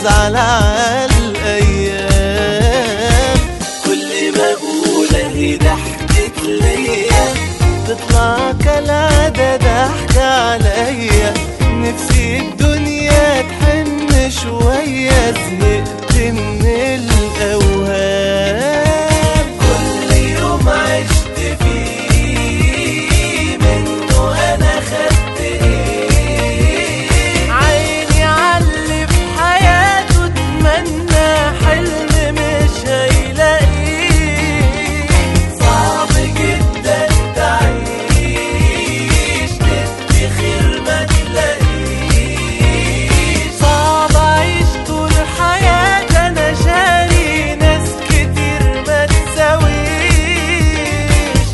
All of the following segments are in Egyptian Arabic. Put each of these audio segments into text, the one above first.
وازعل على الايام كل ما اقول اهي ضحكت ليا تطلع كالعادة ضحكة عليا نفسي الدنيا تحن شوية زهقت من الأوهام كل يوم عشت فيه منه أنا خدت إيه عيني عاللي في حياته اتمنى حلم مش هيلاقيه صعب جدا تعيش تدي خير ما تلاقيش صعب اعيش طول حياتي انا شاري ناس كتير ما تساويش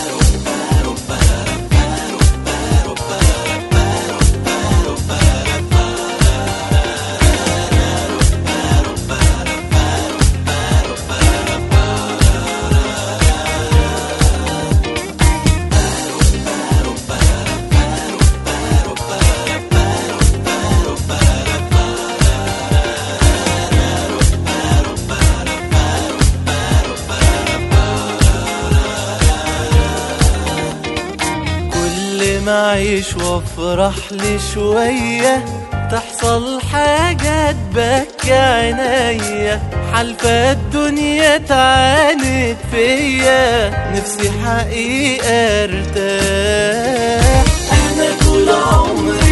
كل ما اعيش وافرح لي شوية تحصل حاجة تبكي عينيا حلفة الدنيا تعاند فيا نفسي حقيقة ارتاح انا طول عمري